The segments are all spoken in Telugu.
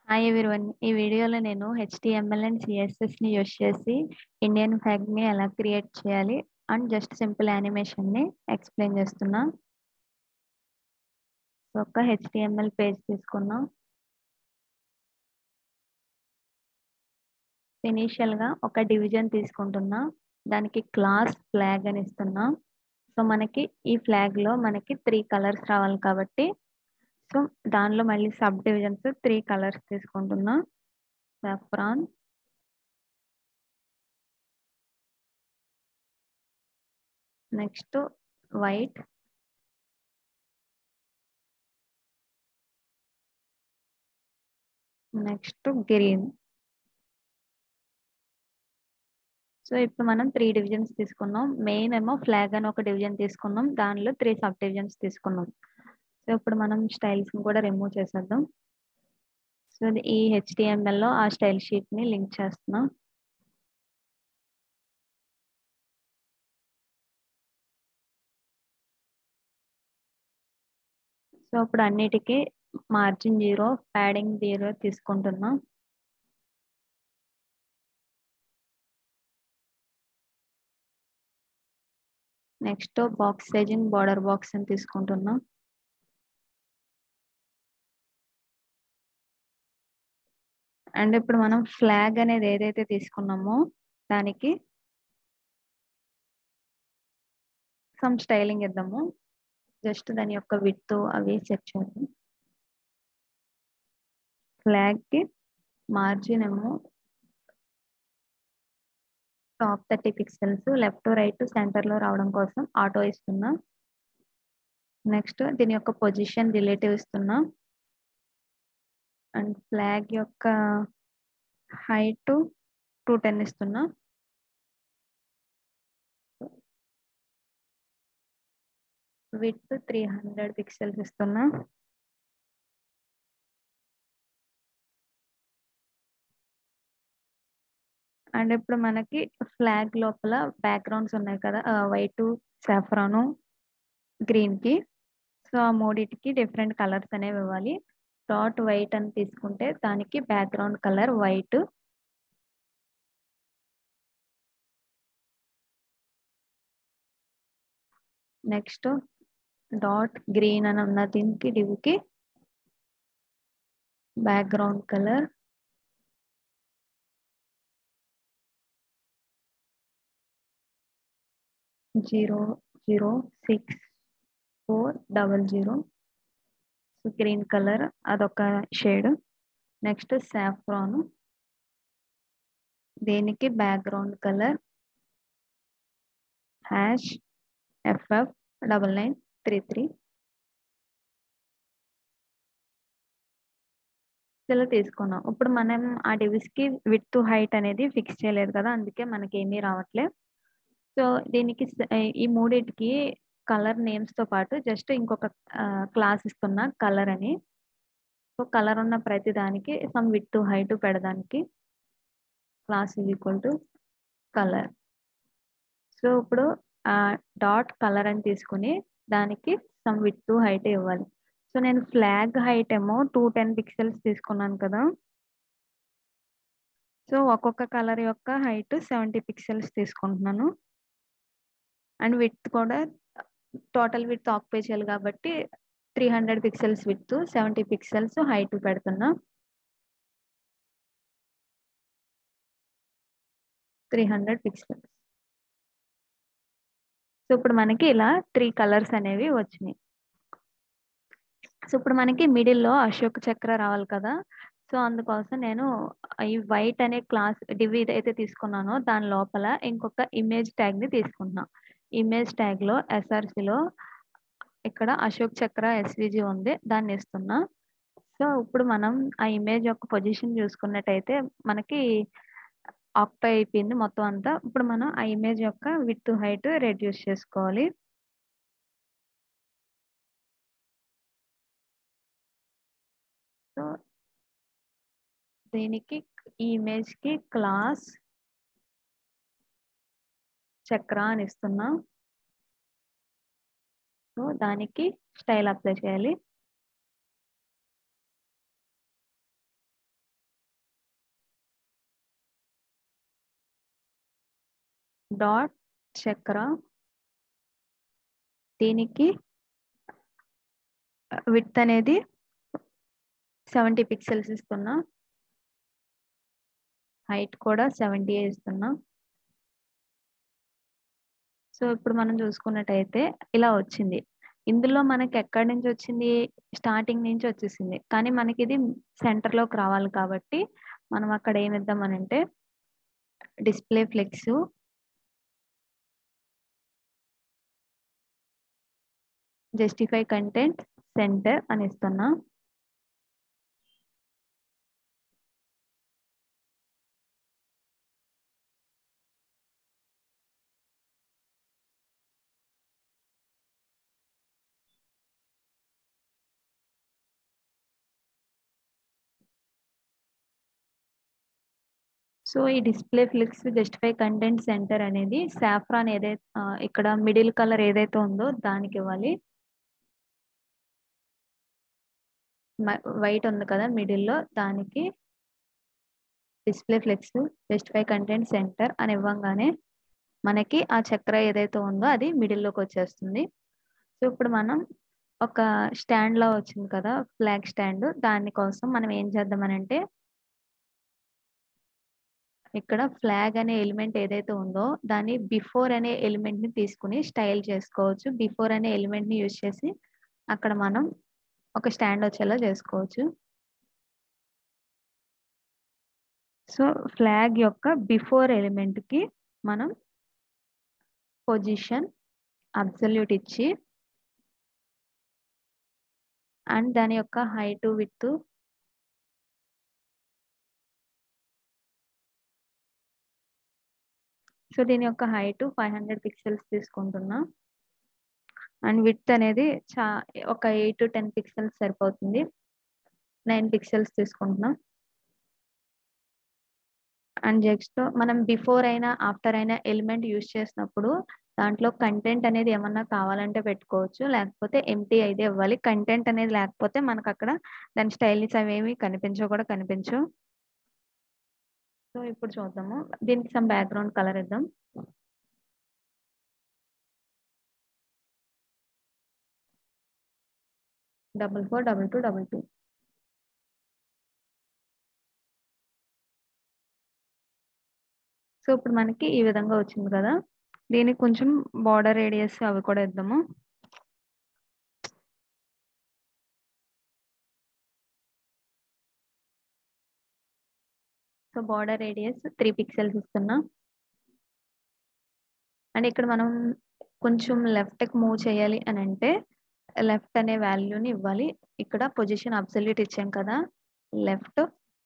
Hi everyone. ఈ వీడియోలో నేను హెచ్‌టీఎంఎల్ అండ్ సీఎస్ఎస్‌ని యూజ్ చేసి ఇండియన్ ఫ్లాగ్‌ని ఎలా క్రియేట్ చేయాలి అండ్ జస్ట్ సింపుల్ యానిమేషన్‌ని ఎక్స్‌ప్లెయిన్ చేస్తున్నా. సో, ఒక హెచ్‌టీఎంఎల్ పేజ్ తీసుకున్నాం. ఇనీషియల్‌గా ఒక డివిజన్ తీసుకుంటున్నా. దానికి క్లాస్ ఫ్లాగ్ అని ఇస్తున్నా. సో, మనకి ఈ ఫ్లాగ్‌లో మనకి 3 కలర్స్ రావాలి కాబట్టి సో, దానిలో మళ్ళీ సబ్ డివిజన్స్ 3 కలర్స్ తీసుకుంటున్నా. Saffron next white next green. So, ఇప్పుడు మనం 3 డివిజన్స్ తీసుకున్నాం. మెయిన్ ఏమో ఫ్లాగ్ అని ఒక డివిజన్ తీసుకున్నాం. దానిలో 3 సబ్ డివిజన్స్ తీసుకున్నాం. సో, ఇప్పుడు మనం స్టైల్స్‌ని కూడా రిమూవ్ చేసేద్దాం. సో, ఈ హెచ్‌టీఎంఎల్‌లో ఆ స్టైల్ షీట్‌ని లింక్ చేస్తున్నా. సో, ఇప్పుడు అన్నిటికి మార్జిన్ 0, ప్యాడింగ్ 0 తీసుకుంటున్నా. Next box sizing border box అని తీసుకుంటున్నా. అండ్ ఇప్పుడు మనం ఫ్లాగ్ అనేది ఏదైతే తీసుకున్నామో దానికి సమ్ స్టైలింగ్ ఇద్దాము. జస్ట్ దాని యొక్క విడ్త్ అవి సెట్ చేద్దాం. ఫ్లాగ్‌కి మార్జిన్ ఏమో టాప్ 30 పిక్సెల్స్ లెఫ్ట్, రైట్, సెంటర్‌లో రావడం కోసం ఆటో ఇస్తున్నా. నెక్స్ట్ దీని యొక్క పొజిషన్ రిలేటివ్ ఇస్తున్నా. అండ్ ఫ్లాగ్ యొక్క హైట్ 210 ఇస్తున్నా. విడ్త్ 300 పిక్సెల్స్ ఇస్తున్నా. అండ్ ఇప్పుడు మనకి ఫ్లాగ్ లోపల బ్యాక్‌గ్రౌండ్స్ ఉన్నాయి కదా! ఆహ్, వైటు, సాఫ్రాను, గ్రీన్‌కి. సో, ఆ మూడిటికి డిఫరెంట్ కలర్స్ అనేవి ఇవ్వాలి. డాట్ వైట్ అని తీసుకుంటే దానికి background colour white. Next dot green అని ఉన్న దీనికి డివ్‌కి background colour zero zero six four double zero so, green colour అదొక షేడ్. Next saffron. దీనికి background colour hash FF double nine three three. ఇలా తీసుకున్నాం. ఇప్పుడు మనం ఆ డివిస్‌కి విడ్త్, హైట్ అనేది ఫిక్స్ చేయలేదు కదా! అందుకే మనకేమీ రావట్లే. సో, దీనికి స్ ఈ మూడిటికి కలర్ నేమ్స్‌తో పాటు జస్ట్ ఇంకొక ఆహ్, క్లాస్ ఇస్తున్నా కలర్ అని. సో, కలర్ ఉన్న ప్రతి దానికి సమ్ విడ్త్, హైట్ పెడదానికి class is equal to colour. So, ఇప్పుడు ఆహ్, డాట్ కలర్ అని తీసుకొని దానికి సమ్ విడ్త్, హైట్ ఇవ్వాలి. సో, నేను ఫ్లాగ్ హైట్ ఏమో 210 పిక్సెల్స్ తీసుకున్నాను కదా! సో, ఒక్కొక్క కలర్ యొక్క హైట్ 70 పిక్సెల్స్ తీసుకుంటున్నాను. అండ్ విడ్త్ కూడా టోటల్ విడ్త్ ఆక్యుపై చేయాలి కాబట్టి 300 పిక్సెల్స్ విడ్త్, 70 పిక్సెల్స్ హైట్ పెడుతున్నా. 300 పిక్సెల్స్. సో, ఇప్పుడు మనకి ఇలా 3 కలర్స్ అనేవి వచ్చినాయి. సో, ఇప్పుడు మనకి మిడిల్‌లో అశోక్ చక్ర రావాలి కదా! సో, అందుకోసం నేను ఈ వైట్ అనే క్లాస్ డివ్ ఏదైతే తీసుకున్నానో దాని లోపల ఇంకొక ఇమేజ్ ట్యాగ్‌ని తీసుకుంటున్నా. ఇమేజ్ ట్యాగ్‌లో ఎస్ఆర్‌సీలో ఇక్కడ అశోక్ చక్ర ఎస్‌విజీ ఉంది. దాన్ని ఇస్తున్నా. సో, ఇప్పుడు మనం ఆ ఇమేజ్ యొక్క పొజిషన్ చూసుకున్నట్టయితే మనకి ఆక్యుపై అయిపోయింది మొత్తం అంతా. ఇప్పుడు మనం ఆ ఇమేజ్ యొక్క విడ్త్, హైట్ రెడ్యూస్ చేసుకోవాలి. సో దీనికి ఈ ఇమేజ్‌కి క్లాస్ చక్ర అని ఇస్తున్నా. సో, దానికి స్టైల్ అప్లై చేయాలి. డాట్ చక్ర దీనికి విత్ అనేది సెవెంటీ పిక్సెల్స్ ఇస్తున్నా హైట్ కూడా సెవెంటీ ఇస్తున్నా సో ఇప్పుడు మనం చూసుకున్నట్టయితే ఇలా వచ్చింది ఇందులో మనకి ఎక్కడి నుంచి వచ్చింది స్టార్టింగ్ నుంచి వచ్చేసింది కానీ మనకి ఇది సెంటర్లోకి రావాలి కాబట్టి మనం అక్కడ ఏమిద్దాం అని అంటే display flex justify content center అని ఇస్తున్నా సో ఈ display flex justify content center అనేది సాఫ్రాన్ ఏదైతే ఇక్కడ మిడిల్ కలర్ ఏదైతే ఉందో దానికి ఇవ్వాలి వైట్ ఉంది కదా మిడిల్లో దానికి display flex justify content center అని ఇవ్వంగానే మనకి ఆ చక్ర ఏదైతే ఉందో అది మిడిల్లోకి వచ్చేస్తుంది సో ఇప్పుడు మనం ఒక స్టాండ్ లో వచ్చింది కదా ఫ్లాగ్ స్టాండ్ దానికోసం మనం ఏం చేద్దామనంటే ఇక్కడ ఫ్లాగ్ అనే ఎలిమెంట్ ఏదైతే ఉందో దాన్ని బిఫోర్ అనే ఎలిమెంట్ ని తీసుకుని స్టైల్ చేసుకోవచ్చు బిఫోర్ అనే ఎలిమెంట్ ని యూజ్ చేసి అక్కడ మనం ఒక స్టాండ్ వచ్చేలా చేసుకోవచ్చు సో ఫ్లాగ్ యొక్క బిఫోర్ ఎలిమెంట్ కి మనం పొజిషన్ అబ్సల్యూట్ ఇచ్చి అండ్ దాని యొక్క హైట్ విత్ సో దీని యొక్క హైట్ ఫైవ్ హండ్రెడ్ పిక్సెల్స్ తీసుకుంటున్నా అండ్ విత్ అనేది చా ఒక ఎయిట్ టు టెన్ పిక్సెల్స్ సరిపోతుంది నైన్ పిక్సెల్స్ తీసుకుంటున్నాం అండ్ నెక్స్ట్ మనం బిఫోర్ అయినా ఆఫ్టర్ అయినా ఎలిమెంట్ యూజ్ చేసినప్పుడు దాంట్లో కంటెంట్ అనేది ఏమన్నా కావాలంటే పెట్టుకోవచ్చు లేకపోతే ఎంటీ అయితే ఇవ్వాలి కంటెంట్ అనేది లేకపోతే మనకు అక్కడ దాని స్టైల్స్ అవేమి కనిపించవు కూడా కనిపించవు సో ఇప్పుడు చూద్దాము దీనికి సమ్ బ్యాక్గ్రౌండ్ కలర్ ఇద్దాం double four double two double two so ఇప్పుడు మనకి ఈ విధంగా వచ్చింది కదా దీనికి కొంచెం బార్డర్ రేడియస్ అవి కూడా ఇద్దాము so border radius three pixels ఇస్తున్నా అండ్ ఇక్కడ మనం కొంచెం లెఫ్ట్కి మూవ్ చేయాలి అని అంటే లెఫ్ట్ అనే వాల్యూని ఇవ్వాలి ఇక్కడ పొజిషన్ అబ్సల్యూట్ ఇచ్చాం కదా left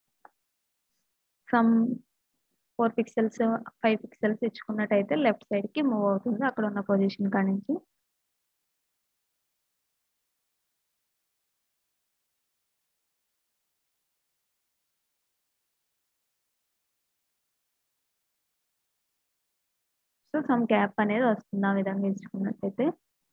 some four pixels five pixels ఇచ్చుకున్నట్టయితే లెఫ్ట్ సైడ్ కి మూవ్ అవుతుంది అక్కడ ఉన్న పొజిషన్ కాడి నుంచి సో సమ్ గ్యాప్ అనేది వస్తుంది ఆ విధంగా ఇచ్చుకున్నట్టయితే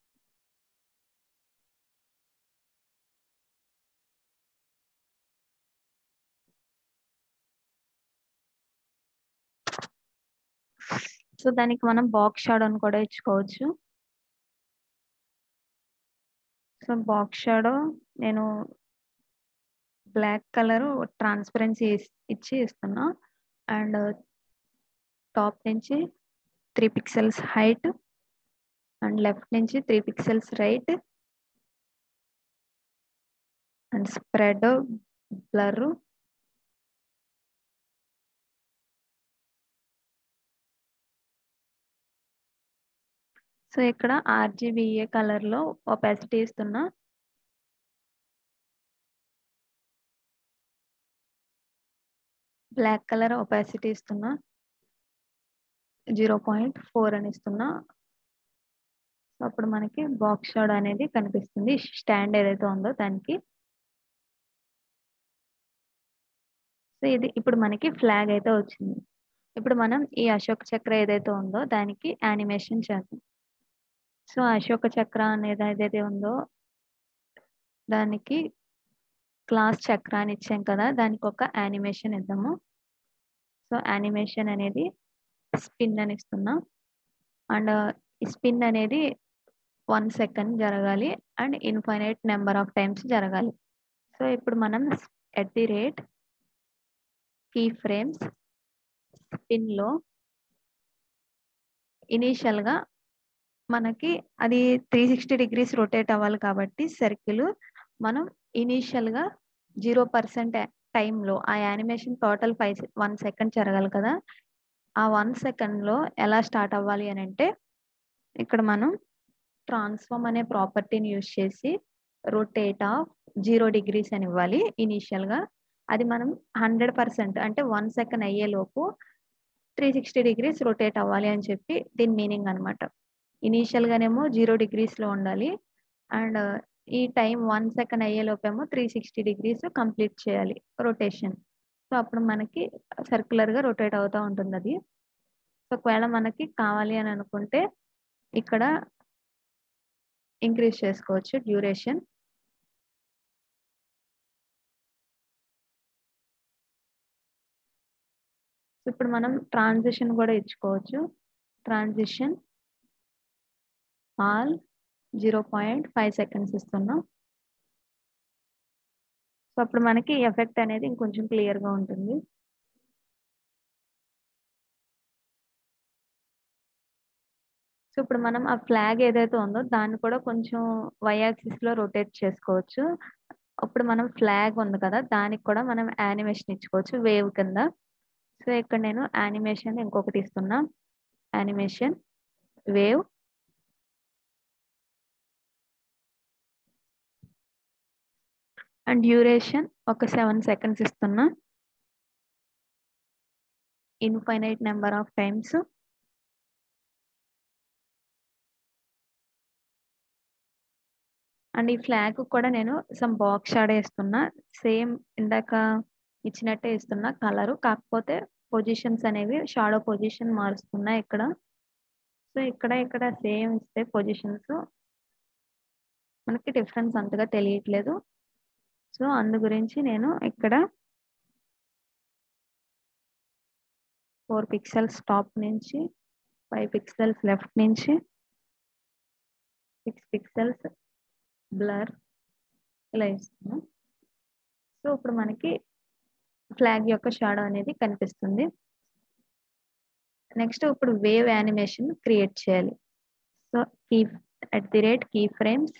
సో దానికి మనం బాక్స్ షాడో అని కూడా ఇచ్చుకోవచ్చు సో బాక్స్ షాడో నేను బ్లాక్ కలర్ ట్రాన్స్పరెన్సీ ఇచ్చి ఇస్తున్నా అండ్ టాప్ నుంచి three pixels height and left నుంచి three pixels right and spread blur so ఇక్కడ ఆర్జీబీఏ కలర్ లో ఒపాసిటీ ఇస్తున్నా బ్లాక్ కలర్ ఒపాసిటీ ఇస్తున్నా జీరో పాయింట్ ఫోర్ అని ఇస్తున్నా సో అప్పుడు మనకి బాక్స్ షాడ్ అనేది కనిపిస్తుంది స్టాండ్ ఏదైతే ఉందో దానికి సో ఇది ఇప్పుడు మనకి ఫ్లాగ్ అయితే వచ్చింది ఇప్పుడు మనం ఈ అశోక్ చక్ర ఏదైతే ఉందో దానికి యానిమేషన్ చేద్దాం సో అశోక చక్ర అనేది ఏదైతే ఉందో దానికి క్లాస్ చక్ర అని ఇచ్చాం కదా దానికి ఒక యానిమేషన్ ఇద్దాము సో యానిమేషన్ అనేది స్పిన్ అని ఇస్తున్నా అండ్ స్పిన్ అనేది వన్ సెకండ్ జరగాలి and infinite number of times జరగాలి సో ఇప్పుడు మనం at the rate key frames స్పిన్లో ఇనీషియల్గా మనకి అది త్రీ సిక్స్టీ డిగ్రీస్ రొటేట్ అవ్వాలి కాబట్టి సర్కిల్ మనం ఇనీషియల్గా జీరో పర్సెంట్ టైంలో ఆ animation total five one second జరగాలి కదా ఆ వన్ సెకండ్లో ఎలా స్టార్ట్ అవ్వాలి అని అంటే ఇక్కడ మనం ట్రాన్స్ఫార్మ్ అనే ప్రాపర్టీని యూజ్ చేసి రొటేట్ ఆఫ్ జీరో డిగ్రీస్ అని ఇవ్వాలి ఇనీషియల్గా అది మనం హండ్రెడ్ పర్సెంట్ అంటే వన్ సెకండ్ అయ్యేలోపు త్రీ సిక్స్టీ డిగ్రీస్ రొటేట్ అవ్వాలి అని చెప్పి దీని మీనింగ్ అనమాట ఇనీషియల్గానేమో జీరో డిగ్రీస్లో ఉండాలి అండ్ ఈ టైం వన్ సెకండ్ అయ్యేలోపేమో త్రీ సిక్స్టీ డిగ్రీస్ కంప్లీట్ చేయాలి రొటేషన్ సో అప్పుడు మనకి సర్క్యులర్గా రొటేట్ అవుతూ ఉంటుంది అది సో ఒకవేళ మనకి కావాలి అని అనుకుంటే ఇక్కడ ఇంక్రీజ్ చేసుకోవచ్చు డ్యూరేషన్ ఇప్పుడు మనం ట్రాన్సిషన్ కూడా ఇచ్చుకోవచ్చు transition all zero point five seconds ఇస్తున్నాం సో అప్పుడు మనకి ఎఫెక్ట్ అనేది ఇంకొంచెం క్లియర్గా ఉంటుంది సో ఇప్పుడు మనం ఆ ఫ్లాగ్ ఏదైతే ఉందో దాన్ని కూడా కొంచెం వై లో రొటేట్ చేసుకోవచ్చు ఇప్పుడు మనం ఫ్లాగ్ ఉంది కదా దానికి కూడా మనం యానిమేషన్ ఇచ్చుకోవచ్చు వేవ్ కింద సో ఇక్కడ నేను యానిమేషన్ ఇంకొకటి ఇస్తున్నా యానిమేషన్ వేవ్ అండ్ డ్యూరేషన్ ఒక సెవెన్ సెకండ్స్ ఇస్తున్నా infinite number of times and ఈ ఫ్లాగ్ కూడా నేను సమ్ బాక్స్ షాడ్ వేస్తున్నా సేమ్ ఇందాక ఇచ్చినట్టే ఇస్తున్నా కలరు కాకపోతే పొజిషన్స్ అనేవి షాడో పొజిషన్ మారుస్తున్నా ఇక్కడ సో ఇక్కడ ఇక్కడ సేమ్ ఇస్తే పొజిషన్స్ మనకి డిఫరెన్స్ అంతగా తెలియట్లేదు సో అందు గురించి నేను ఇక్కడ ఫోర్ పిక్సెల్స్ టాప్ నుంచి ఫైవ్ పిక్సెల్స్ లెఫ్ట్ నుంచి సిక్స్ పిక్సెల్స్ బ్లర్ ఇలా ఇస్తున్నాం సో ఇప్పుడు మనకి ఫ్లాగ్ యొక్క షాడో అనేది కనిపిస్తుంది నెక్స్ట్ ఇప్పుడు వేవ్ యానిమేషన్ క్రియేట్ చేయాలి so key at the rate key frames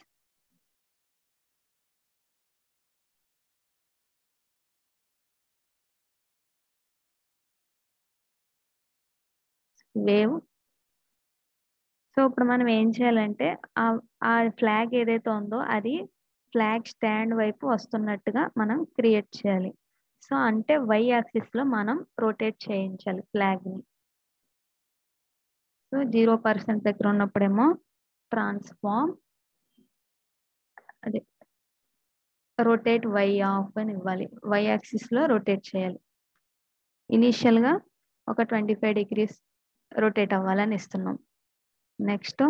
wave so ఇప్పుడు మనం ఏం చేయాలంటే ఆ ఫ్లాగ్ ఏదైతే ఉందో అది ఫ్లాగ్ స్టాండ్ వైపు వస్తున్నట్టుగా మనం క్రియేట్ చేయాలి సో అంటే వై యాక్సిస్ లో మనం రొటేట్ చేయించాలి ఫ్లాగ్ ని సో జీరో పర్సెంట్ దగ్గర ఉన్నప్పుడేమో ట్రాన్స్ఫార్మ్ అదే రొటేట్ వై ఆఫ్ అని ఇవ్వాలి వై యాక్సిస్ లో రొటేట్ చేయాలి ఇనీషియల్ గా ఒక ట్వంటీ ఫైవ్ డిగ్రీస్ రొటేట్ అవ్వాలని ఇస్తున్నాం నెక్స్ట్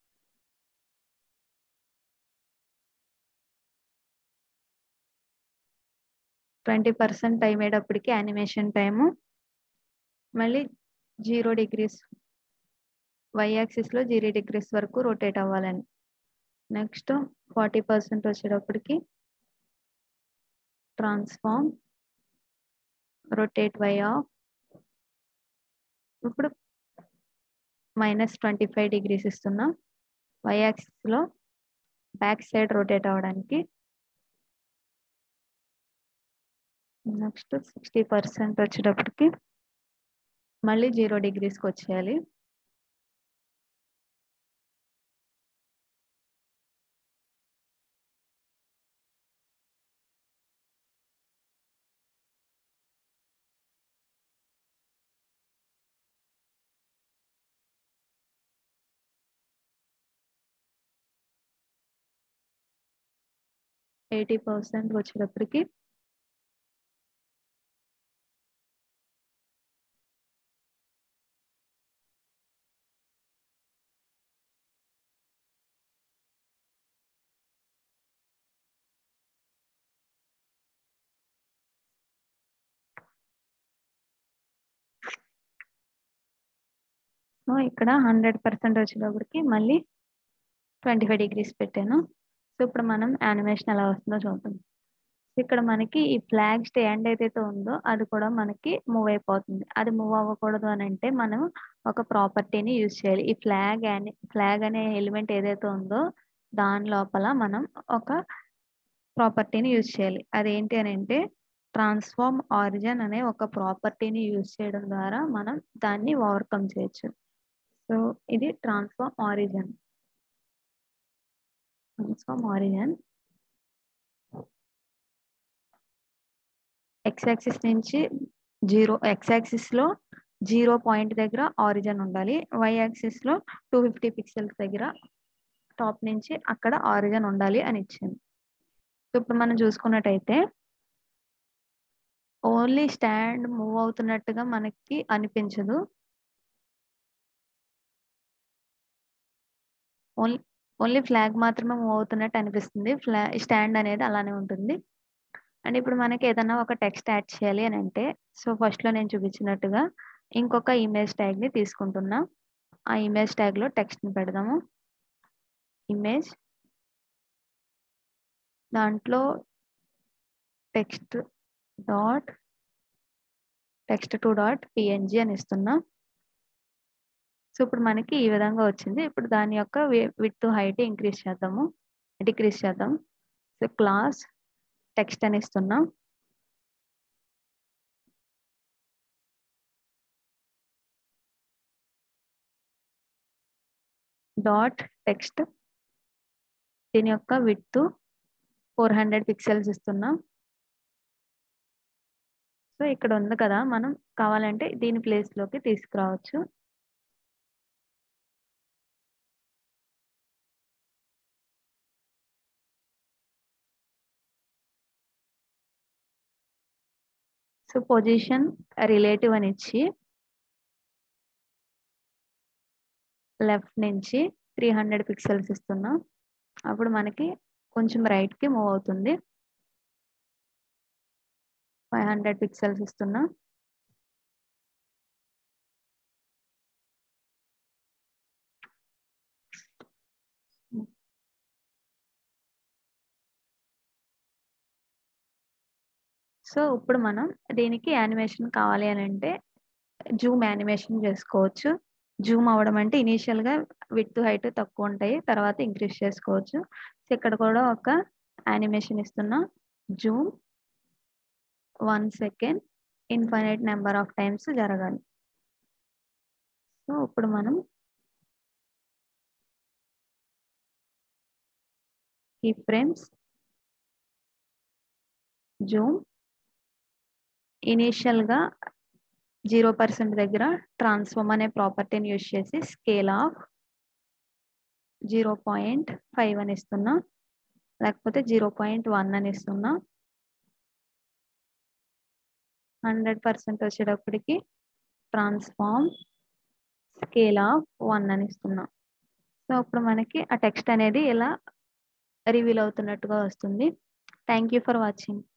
ట్వంటీ పర్సెంట్ టైం అయ్యేటప్పటికి యానిమేషన్ టైము మళ్ళీ జీరో డిగ్రీస్ వై యాక్సిస్లో జీరో డిగ్రీస్ వరకు రొటేట్ అవ్వాలని నెక్స్ట్ ఫార్టీ పర్సెంట్ వచ్చేటప్పటికి ట్రాన్స్ఫార్మ్ రొటేట్ వై ఆఫ్ ఇప్పుడు మైనస్ ట్వంటీ ఫైవ్ డిగ్రీస్ ఇస్తున్నాం వై యాక్సిస్లో బ్యాక్ సైడ్ రొటేట్ అవ్వడానికి నెక్స్ట్ సిక్స్టీ పర్సెంట్ వచ్చేటప్పటికి మళ్ళీ జీరో డిగ్రీస్కి వచ్చేయాలి ఎయిటీ పర్సెంట్ వచ్చేటప్పటికి సో ఇక్కడ హండ్రెడ్ పర్సెంట్ వచ్చేటప్పటికి మళ్ళీ ట్వంటీ ఫైవ్ డిగ్రీస్ పెట్టాను సో ఇప్పుడు మనం యానిమేషన్ ఎలా వస్తుందో చూద్దాం ఇక్కడ మనకి ఈ ఫ్లాగ్ స్టాండ్ ఏదైతే ఉందో అది కూడా మనకి మూవ్ అయిపోతుంది అది మూవ్ అవ్వకూడదు అని అంటే మనం ఒక ప్రాపర్టీని యూజ్ చేయాలి ఈ ఫ్లాగ్ అనే ఫ్లాగ్ అనే ఎలిమెంట్ ఏదైతే ఉందో దాని లోపల మనం ఒక ప్రాపర్టీని యూజ్ చేయాలి అదేంటి అని అంటే ట్రాన్స్ఫార్మ్ ఆరిజిన్ అనే ఒక ప్రాపర్టీని యూజ్ చేయడం ద్వారా మనం దాన్ని ఓవర్కమ్ చేయొచ్చు సో ఇది transform origin transform origin X axis నుంచి జీరో ఎక్స్ యాక్సిస్ లో జీరో పాయింట్ దగ్గర ఆరిజిన్ ఉండాలి వై యాక్సిస్ లో టూ ఫిఫ్టీ పిక్సెల్స్ దగ్గర టాప్ నుంచి అక్కడ ఆరిజిన్ ఉండాలి అని ఇచ్చింది సో ఇప్పుడు మనం చూసుకున్నట్టయితే ఓన్లీ స్టాండ్ మూవ్ అవుతున్నట్టుగా మనకి అనిపించదు ఓన్లీ ఓన్లీ ఫ్లాగ్ మాత్రమే మూవ్ అవుతున్నట్టు అనిపిస్తుంది ఫ్లా స్టాండ్ అనేది అలానే ఉంటుంది అండ్ ఇప్పుడు మనకి ఏదైనా ఒక టెక్స్ట్ యాడ్ చేయాలి అని అంటే సో ఫస్ట్ లో నేను చూపించినట్టుగా ఇంకొక ఇమేజ్ ట్యాగ్ ని తీసుకుంటున్నా ఆ ఇమేజ్ ట్యాగ్ లో టెక్స్ట్ ని పెడదాము ఇమేజ్ దాంట్లో text dot text two dot PNG అని ఇస్తున్నా సో ఇప్పుడు మనకి ఈ విధంగా వచ్చింది ఇప్పుడు దాని యొక్క విత్ హైట్ ఇంక్రీజ్ చేద్దాము డిక్రీజ్ చేద్దాం సో క్లాస్ టెక్స్ట్ అని ఇస్తున్నా డాట్ టెక్స్ట్ దీని యొక్క విత్ ఫోర్ హండ్రెడ్ పిక్సెల్స్ ఇస్తున్నా సో ఇక్కడ ఉంది కదా మనం కావాలంటే దీని ప్లేస్ లోకి తీసుకురావచ్చు సో పొజిషన్ రిలేటివ్ అని ఇచ్చి లెఫ్ట్ నుంచి త్రీ హండ్రెడ్ పిక్సెల్స్ ఇస్తున్నా అప్పుడు మనకి కొంచెం రైట్ కి మూవ్ అవుతుంది ఫైవ్ హండ్రెడ్ పిక్సెల్స్ ఇస్తున్నా సో ఇప్పుడు మనం దీనికి యానిమేషన్ కావాలి అని అంటే జూమ్ యానిమేషన్ చేసుకోవచ్చు జూమ్ అవ్వడం అంటే ఇనీషియల్ గా విత్ హైట్ తక్కువ ఉంటాయి తర్వాత ఇంక్రీజ్ చేసుకోవచ్చు సో ఇక్కడ కూడా ఒక యానిమేషన్ ఇస్తున్నా zoom one second infinite number of times జరగాలి సో ఇప్పుడు మనం ఈ ఫ్రేమ్స్ జూమ్ ఇనీషియల్ గా జీరో పర్సెంట్ దగ్గర ట్రాన్స్ఫార్మ్ అనే ప్రాపర్టీని యూజ్ చేసి scale of zero point five అని ఇస్తున్నా లేకపోతే జీరో పాయింట్ వన్ అని ఇస్తున్నా హండ్రెడ్ పర్సెంట్ వచ్చేటప్పటికి ట్రాన్స్ఫార్మ్ స్కేల్ ఆఫ్ వన్ అని ఇస్తున్నా సో ఇప్పుడు మనకి ఆ టెక్స్ట్ అనేది ఇలా రివీల్ అవుతున్నట్టుగా వస్తుంది థ్యాంక్ యూ ఫర్ వాచింగ్